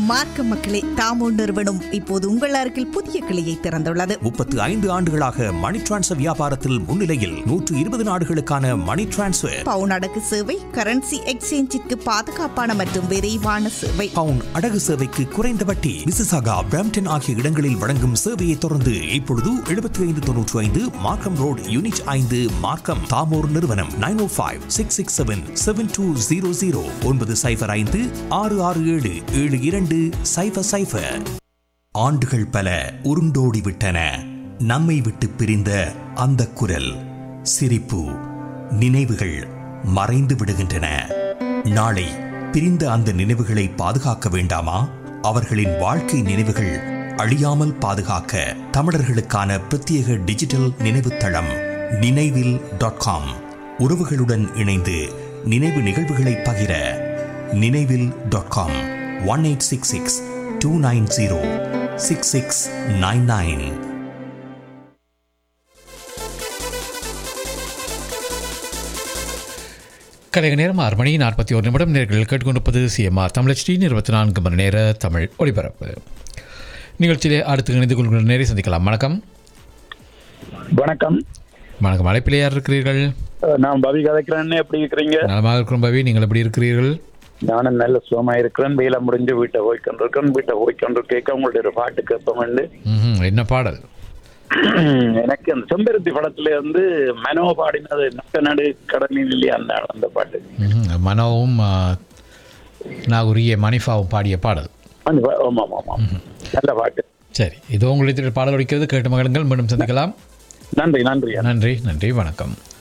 மார்க்க மக்களே தாமோ நிறுவனம் இப்போது உங்கள் அருகில் புதிய கிளையை திறந்துள்ளது முப்பத்து ஐந்து ஆண்டுகளாக மணி டிரான்ஸ்ஃபர் வியாபாரத்தில் முன்னிலையில் நூற்று இருபது நாடுகளுக்கான மணி டிரான்ஸ்ஃபர் பவுன் அடகு சேவை கரன்சி எக்ஸ்சேஞ்சிற்கு பாதுகாப்பான மற்றும் விரைவான சேவை பவுன் அடகு சேவைக்கு குறைந்த வட்டி மிசிசாகா பிரம்டன் ஆகிய இடங்களில் வழங்கும் சேவையை தொடர்ந்து இப்பொழுது எழுபத்தி ஐந்து தொன்னூற்றி ஐந்து மார்க்கம் ரோடு யூனிட் ஐந்து மார்க்கம் தாமோர் நிறுவனம் nine O five six six seven seven two zero zero ஒன்பது சைஃபர் ஐந்து ஆறு ஆறு ஏழு ஏழு இரண்டு சைஃபர் சைஃபர் ஆண்டுகள் பல உருண்டோடி விட்டன நம்மை விட்டு பிரிந்த அந்த குரல் சிரிப்பு நினைவுகள் மறைந்து விடுகின்றன நாளை பிரிந்த அந்த நினைவுகளை பாதுகாக்க வேண்டாமா அவர்களின் வாழ்க்கை நினைவுகள் அழியாமல் பாதுகாக்க தமிழர்களுக்கான பிரத்யேக டிஜிட்டல் நினைவுத் தளம் நினைவில் டாட் காம் உறவுகளுடன் இணைந்து நினைவு நிகழ்வுகளை பகிர நினைவில் dot com one eight six six two nine zero six six nine nine கலைக நேரம் ஆறு மணி நாற்பத்தி ஒரு நிமிடம் நேர்கள் கேட்டுக்கொண்டிருப்பது சிஎம்ஆர் தமிழச்சி இருபத்தி நான்கு மணி நேர தமிழ் ஒளிபரப்பு நிகழ்ச்சியிலே அடுத்து இணைந்து கொள்கிற நேரை சந்திக்கலாம் வணக்கம் வணக்கம் வணக்கம் அழைப்பிலே யார் இருக்கிறீர்கள் அஹ் நான் பவி கதைக்கிறேன்னு எப்படி இருக்கிறீங்க நலமாக இருக்கிறோம் பவி நீங்கள் எப்படி இருக்கிறீர்கள் நானும் நல்ல சுகமா இருக்கிறேன் வேலை முடிஞ்சு வீட்டை போய் கொண்டிருக்கேன் வீட்டை போய் கொண்டு கேட்க உங்களுடைய ஒரு பாட்டு கேட்போம்னு ம்ஹும், என்ன பாடல் எனக்கு அந்த செம்பருத்தி படத்துல இருந்து மனோ பாடினது நட்ட நடு கடலில் இல்லையா அந்த அந்த பாட்டு ம்ஹும், மனோவும் ஆ, நாகூரிய மணிஃபாவும் பாடிய பாடல் அந்த பா- ஆமா ஆமா ஆமா நல்ல பாட்டு சரி இதோ உங்களுடைய பாடல் ஒழிக்கிறது கேட்டு மகளுங்கள் மீண்டும் சந்திக்கலாம் நன்றி நன்றி நன்றி நன்றி வணக்கம்